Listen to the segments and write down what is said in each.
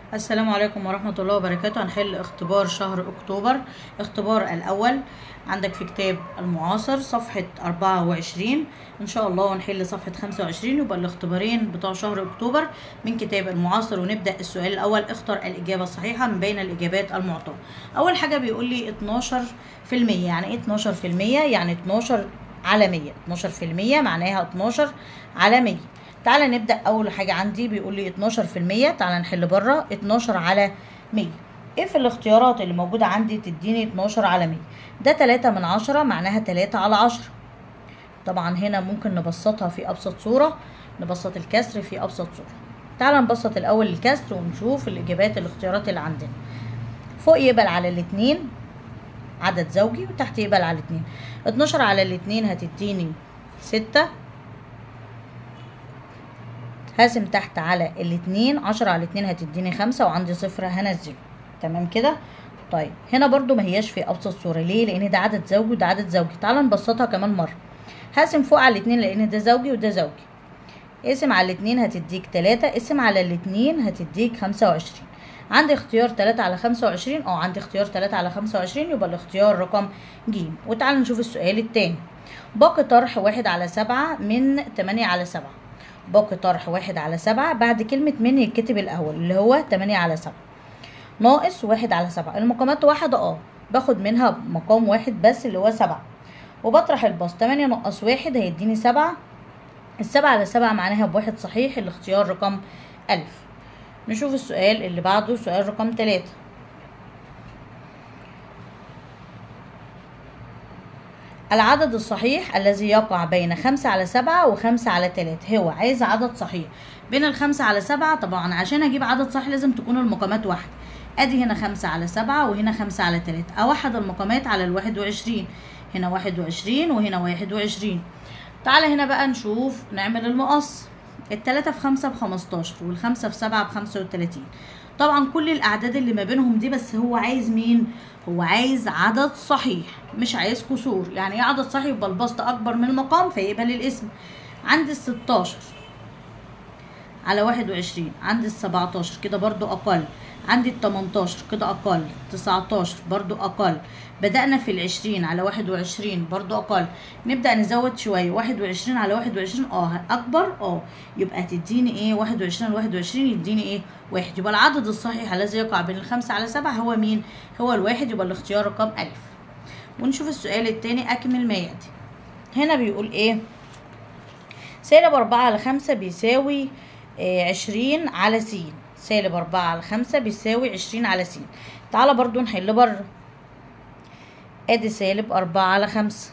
السلام عليكم ورحمة الله وبركاته هنحل اختبار شهر أكتوبر اختبار الأول عندك في كتاب المعاصر صفحة أربعة وعشرين إن شاء الله هنحل صفحة خمسة وعشرين يبقى الاختبارين بتوع شهر أكتوبر من كتاب المعاصر ونبدأ السؤال الأول اختر الإجابة الصحيحة من بين الإجابات المعطاة أول حاجة بيقول لي 12 في المية يعني إيه 12 في المية يعني 12 على 100 12 في المية معناها 12 على 100 تعالى نبدأ أول حاجة عندي بيقول لي 12 في المية تعالى نحل بره 12 على 100 ايه في الاختيارات اللي موجودة عندي تديني 12 على 100 ده 3 من 10 معناها 3 على 10 طبعا هنا ممكن نبسطها في أبسط صورة نبسط الكسر في أبسط صورة تعالى نبسط الأول الكسر ونشوف الإجابات الاختيارات اللي عندنا فوق يقبل على الاتنين عدد زوجي وتحت يقبل على الاتنين 12 على الاتنين هتديني ستة هقسم تحت على الاتنين عشرة على الاتنين هتديني خمسة وعندي صفر هنزله تمام كده طيب هنا برضو ما هياش في ابسط صورة ليه لان ده عدد زوجي وده عدد زوجي تعال نبسطها كمان مرة هقسم فوق على الاتنين لان ده زوجي وده زوجي اقسم على الاتنين هتديك تلاتة اقسم على الاتنين هتديك خمسة وعشرين عندي اختيار تلاتة على خمسة وعشرين اه عندي اختيار تلاتة على خمسة وعشرين يبقى الاختيار رقم ج وتعال نشوف السؤال التاني باقي طرح واحد على سبعة من تمانية على سبعة باقي طرح واحد على سبعة بعد كلمة من يتكتب الأول اللي هو تمانية على سبعة ناقص واحد على سبعة المقامات واحدة اه باخد منها مقام واحد بس اللي هو سبعة وبطرح الباص تمانية ناقص واحد هيديني سبعة السبعة على سبعة معناها بواحد صحيح الاختيار رقم ألف نشوف السؤال اللي بعده سؤال رقم تلاتة العدد الصحيح الذي يقع بين خمسة على سبعة وخمسة على تلاتة هو عايز عدد صحيح بين الخمسة على سبعة طبعا عشان اجيب عدد صحيح لازم تكون المقامات واحدة ادي هنا خمسة على سبعة وهنا خمسة على تلاتة اوحد المقامات على الواحد وعشرين هنا واحد وعشرين وهنا واحد وعشرين تعالى هنا بقى نشوف نعمل المقص التلاتة في خمسة بخمستاشر والخمسة في سبعة بخمسة وتلاتين طبعا كل الاعداد اللي ما بينهم دي بس هو عايز مين هو عايز عدد صحيح مش عايز كسور يعني ايه عدد صحيح يبقى البسط اكبر من المقام فيبقى للاسم عندي الستاشر على واحد وعشرين عندي السبعتاشر كده برضو اقل عندي التمنتاشر كده اقل تسعتاشر برضو اقل بدأنا في العشرين على واحد وعشرين برضو اقل نبدأ نزود شوية واحد وعشرين على واحد وعشرين اه اكبر اه يبقى تديني ايه واحد وعشرين على واحد وعشرين يديني ايه واحد يبقى العدد الصحيح الذي يقع بين الخمسة على سبعة هو مين هو الواحد يبقى الاختيار رقم ألف ونشوف السؤال التاني أكمل ما يأتي هنا بيقول ايه سالب أربعة على خمسة بيساوي آه عشرين على س سالب أربعة على خمسة بيساوي عشرين على س تعالى برضو نحل بره ادي سالب أربعة على خمسة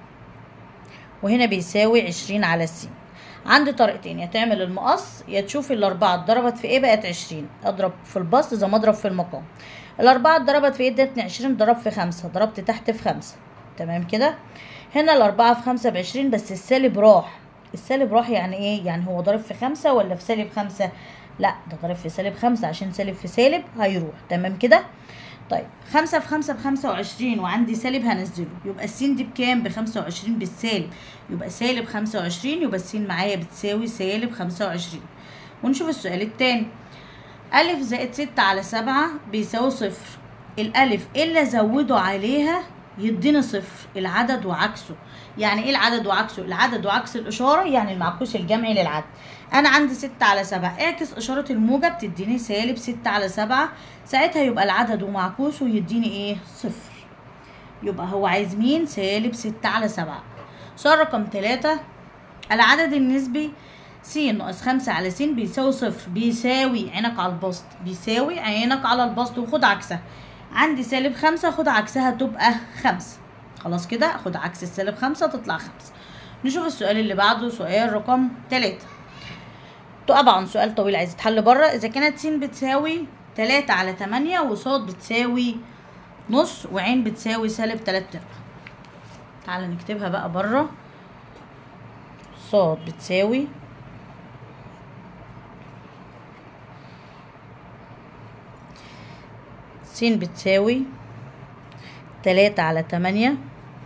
وهنا بيساوي عشرين على س عندي طريقتين يا تعمل المقص يا تشوف الأربعة اتضربت في ايه بقت عشرين اضرب في البسط زي ما اضرب في المقام الأربعة اتضربت في ايه ادتني عشرين ضرب في خمسة ضربت تحت في خمسة تمام كده هنا الأربعة في خمسة بعشرين بس السالب راح السالب راح يعني ايه يعني هو ضارب في خمسة ولا في سالب خمسة لا ده ضارب في سالب خمسة عشان سالب في سالب هيروح تمام كده طيب خمسة في خمسة بخمسة وعشرين وعندي سالب هنزله يبقى السين دي بكام بخمسة وعشرين بالسالب يبقى سالب خمسة وعشرين يبقى السين معايا بتساوي سالب خمسة وعشرين ونشوف السؤال التاني ألف زائد ستة على سبعة بيساوي صفر الألف اللي أزوده عليها يديني صفر العدد وعكسه يعني ايه العدد وعكسه العدد وعكس الاشاره يعني المعكوس الجمعي للعدد انا عندي ستة على سبعة اعكس اشاره الموجب تديني سالب ستة على سبعة ساعتها يبقى العدد ومعكوسه يديني ايه صفر يبقى هو عايز مين سالب ستة على سبعة سؤال رقم تلاتة العدد النسبي س ناقص خمسة على س بيساوي صفر بيساوي عينك على البسط بيساوي عينك على البسط وخد عكسها عندي سالب خمسة خد عكسها تبقى خمسة خلاص كده خد عكس السالب خمسة تطلع خمسة نشوف السؤال اللي بعده سؤال رقم تلاتة طبعا سؤال طويل عايز يتحل بره اذا كانت س بتساوي تلاتة على تمانية وصاد بتساوي نص وعين بتساوي سالب تلات ارباع تعالى نكتبها بقى بره صاد بتساوي س بتساوي تلاتة على تمانية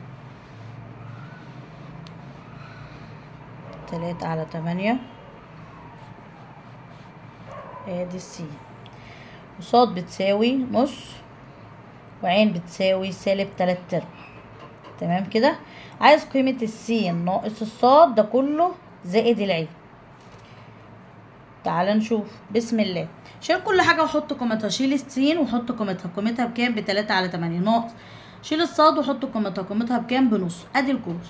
تلاتة على تمانية ادي السي وصاد بتساوي نص وعين بتساوي سالب تلات ارباع تمام كده عايز قيمة السين ناقص الصاد ده كله زائد العين تعال نشوف بسم الله شيل كل حاجة وحط قيمتها شيل السين وحط قيمتها قيمتها بكام بتلاتة على تمانية ناقص شيل الصاد وحط قيمتها قيمتها بكام بنص ادي القوس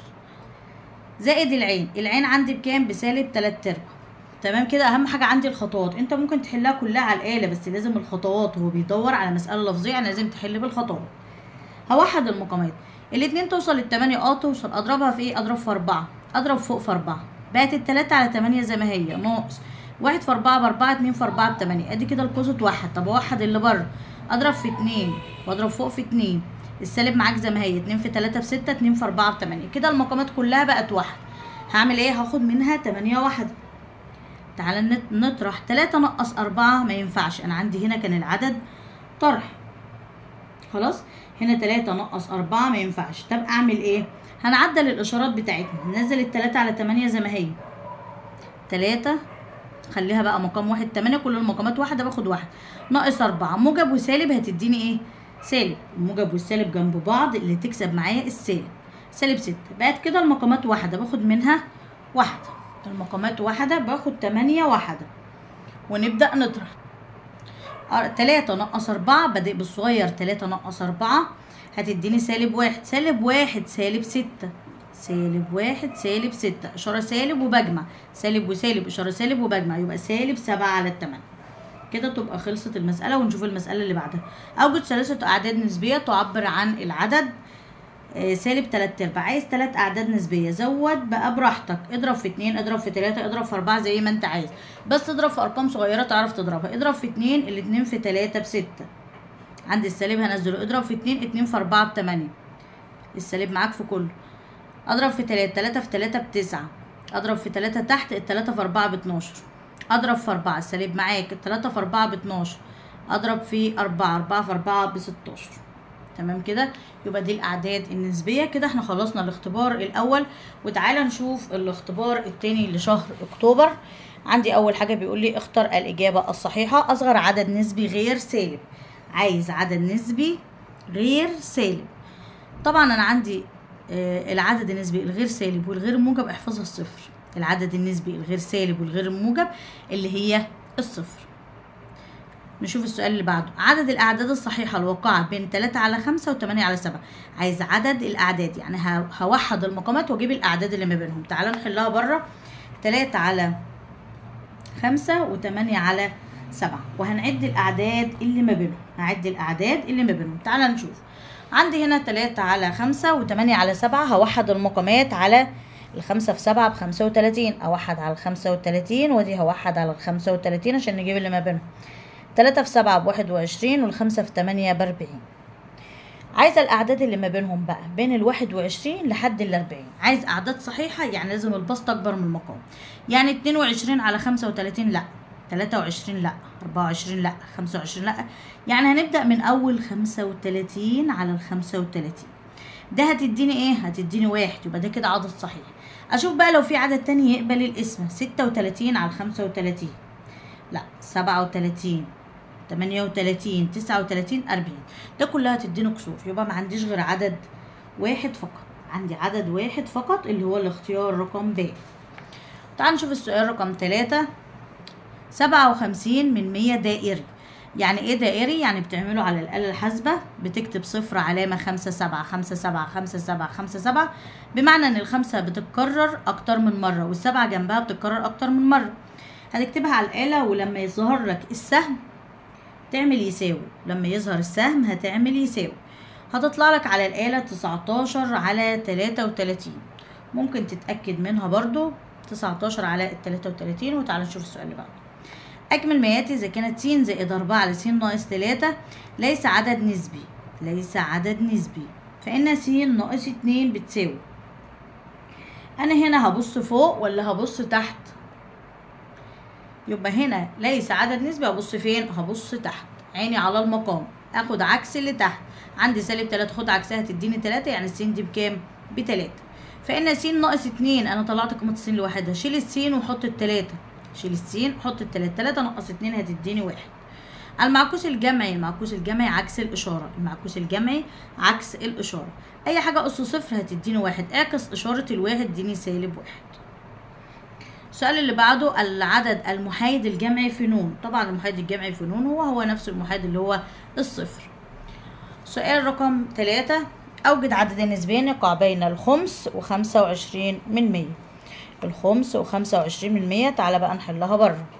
زائد العين العين عندي بكام بسالب تلات ارباع تمام كده اهم حاجه عندي الخطوات انت ممكن تحلها كلها على الاله بس لازم الخطوات هو بيدور على مساله لفظيه يعني لازم تحل بالخطوات هوحد المقامات الاتنين توصل للتمانية اه توصل اضربها في ايه اضرب في اربعة اضرب فوق في اربعة بقت التلاتة على تمانية زي ما هي ناقص واحد في اربعة باربعة اتنين في اربعة بتمانية ادي كده القوس اتوحد طب اوحد اللي بره اضرب في اتنين واضرب فوق في اتنين السالب معاك زي ما هي اتنين في تلاتة بستة اتنين في اربعة بتمانية كده المقامات كلها بقت واحد هعمل ايه هاخد منها تمانية واحدة تعالى نت- نطرح تلاتة نقص أربعة ما ينفعش أنا عندي هنا كان العدد طرح خلاص هنا تلاتة نقص أربعة ما ينفعش طب أعمل إيه؟ هنعدل الإشارات بتاعتنا ننزل التلاتة على تمانية زي ما هي تلاتة خليها بقى مقام واحد تمانية كل المقامات واحدة باخد واحد ناقص أربعة موجب وسالب هتديني إيه؟ سالب الموجب والسالب جنب بعض اللي تكسب معايا السالب سالب ستة بقت كده المقامات واحدة باخد منها واحدة المقامات واحدة باخد تمانية واحدة ونبدأ نطرح أر- تلاتة نقص أربعة بادئ بالصغير تلاتة نقص أربعة هتديني سالب واحد سالب واحد سالب ستة سالب واحد سالب ستة إشارة سالب وبجمع سالب وسالب إشارة سالب وبجمع يبقى سالب سبعة على التمانية كده تبقى خلصت المسألة ونشوف المسألة اللي بعدها أوجد ثلاثة أعداد نسبية تعبر عن العدد آه، سالب تلات ارباع عايز تلات اعداد نسبيه زود بقى براحتك اضرب في اتنين اضرب في تلاته اضرب في اربعه زي ما انت عايز بس اضرب في ارقام صغيره تعرف تضربها اضرب في اتنين الاتنين في تلاته بسته عند السالب هنزله اضرب في اتنين اتنين في اربعه بتمانيه السالب معاك في كله اضرب في تلاته تلاته في تلاته بتسعه اضرب في تلاته تحت التلاته في اربعه باتناشر اضرب في اربعه السالب معاك التلاته في اربعه باتناشر اضرب في اربعه اربعه في اربعه بستاشر تمام كده يبقى دي الاعداد النسبيه كده احنا خلصنا الاختبار الاول وتعالى نشوف الاختبار التاني لشهر اكتوبر عندي اول حاجه بيقول لي اختر الاجابه الصحيحه اصغر عدد نسبي غير سالب عايز عدد نسبي غير سالب طبعا انا عندي آه، العدد النسبي الغير سالب والغير موجب احفظها الصفر العدد النسبي الغير سالب والغير موجب اللي هي الصفر نشوف السؤال اللي بعده عدد الأعداد الصحيحة الواقعة بين 3 على 5 و 8 على 7 عايز عدد الأعداد يعني ه- هوحد المقامات وأجيب الأعداد اللي ما بينهم تعالى نحلها بره 3 على 5 و 8 على 7 وهنعد الأعداد اللي ما بينهم هعد الأعداد اللي ما بينهم تعالى نشوف عندي هنا 3 على 5 و 8 على 7 هوحد المقامات على الخمسة في سبعة بخمسة وتلاتين أوحد على الخمسة وتلاتين ودي هوحد على الخمسة وتلاتين عشان نجيب اللي ما بينهم تلاتة في سبعة بواحد وعشرين والخمسة في تمانية بأربعين عايزة الأعداد اللي ما بينهم بقى بين الواحد وعشرين لحد الأربعين عايز أعداد صحيحة يعني لازم البسط أكبر من المقام يعني اتنين وعشرين على خمسة وتلاتين لأ تلاتة وعشرين لأ أربعة وعشرين لأ خمسة وعشرين لأ يعني هنبدأ من أول خمسة وتلاتين على الخمسة وتلاتين ده هتديني ايه هتديني واحد يبقى ده كده عدد صحيح اشوف بقى لو في عدد تاني يقبل القسمة ستة وتلاتين على الخمسة وتلاتين لا سبعة وتلاتين تمانية وتلاتين تسعة وتلاتين أربعين ده كلها تديني كسور يبقى ما عنديش غير عدد واحد فقط عندي عدد واحد فقط اللي هو الاختيار رقم ب تعال نشوف السؤال رقم تلاتة سبعة وخمسين من مية دائري يعني ايه دائري يعني بتعمله على الآلة الحاسبة بتكتب صفر علامة خمسة سبعة خمسة سبعة خمسة سبعة خمسة سبعة بمعنى ان الخمسة بتتكرر اكتر من مرة والسبعة جنبها بتتكرر اكتر من مرة هتكتبها على الآلة ولما يظهر لك السهم تعمل يساوي لما يظهر السهم هتعمل يساوي هتطلع لك على الآلة 19 على 33 ممكن تتأكد منها برضو 19 على 33 وتعالى نشوف السؤال اللي بعده أكمل ما يأتي إذا كانت س زائد 4 على س ناقص 3 ليس عدد نسبي ليس عدد نسبي فإن س ناقص 2 بتساوي أنا هنا هبص فوق ولا هبص تحت يبقى هنا ليس عدد نسبي هبص فين هبص تحت عيني على المقام اخد عكس اللي تحت عندي سالب 3 خد عكسها تديني 3 يعني السين دي بكام بتلاتة فان س ناقص 2 انا طلعت قيمه السين لوحدها شيل السين وحط التلاتة شيل السين حط التلاتة 3 ناقص 2 هتديني واحد المعكوس الجمعي المعكوس الجمعي عكس الإشارة المعكوس الجمعي عكس الإشارة أي حاجة أس صفر هتديني واحد اعكس إشارة الواحد اديني سالب واحد السؤال اللي بعده العدد المحايد الجمعي في نون طبعا المحايد الجمعي في نون هو هو نفس المحايد اللي هو الصفر سؤال رقم ثلاثة أوجد عددين نسبيين يقع بين الخمس وخمسة وعشرين من مية الخمس وخمسة وعشرين من مية تعالى بقى نحلها بره